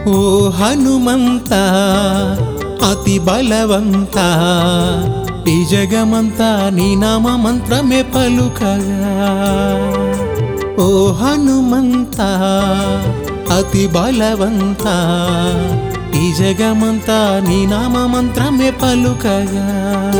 ఓ హనుమంత అతి బలవంత ఈ జగమంతా నీ నామ మంత్రమే పలుకగా ఓ హనుమంత అతి బలవంత ఈ జగమంతా నీ నామ మంత్రమే పలుకగా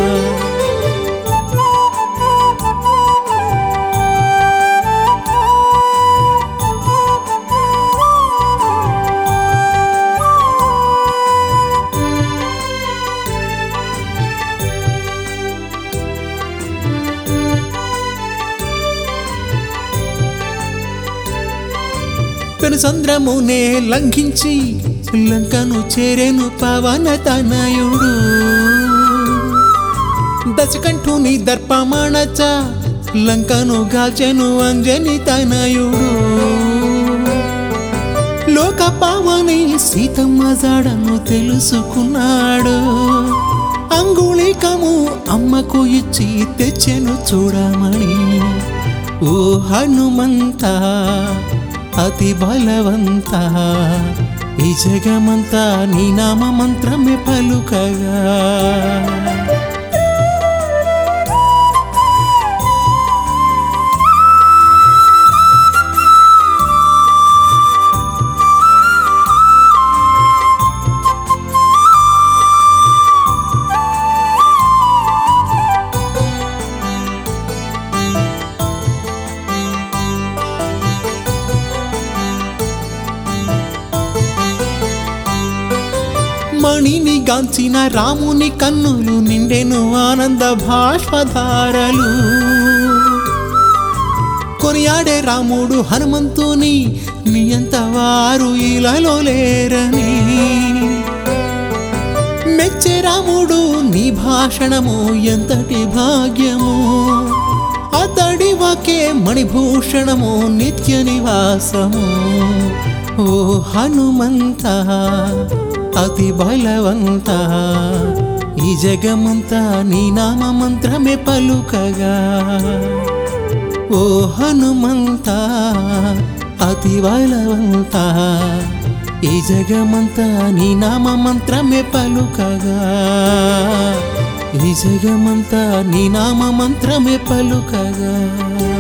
పెనుసంద్రమునే లంఘించి లంకను చేరెను పవన తనయుడు దశకంఠుని దర్పమాణచ లంకను గాల్చెను అంజని తనయుడు లోక పావని సీతమ్మ జాడను తెలుసుకున్నాడు అంగుళికము అమ్మకు ఇచ్చి తెచ్చెను చూడమని ఓ హనుమంత అతి బలవంత ఈ జగమంతా నీ నామ మంత్రమే పలుకగా మణిని గాంచిన రాముని కన్నులు నిండెను ఆనంద భాష్పధారలు కొనియాడే రాముడు హనుమంతుని నియంత వారు ఇలాలో లేరని మెచ్చే రాముడు నీ భాషణము ఎంతటి భాగ్యము అతడి వాకే మణిభూషణము నిత్య నివాసము ఓ హనుమంత అతి బలవంత ఈ జగమంతా నీ నామ మంత్రమే పలుకగా ఓ హనుమంత అతి బలవంత ఈ జగమంతా నీ నామ మంత్రమే పలుకగా ఈ జగమంతా నీ నామ మంత్రమే పలుకగా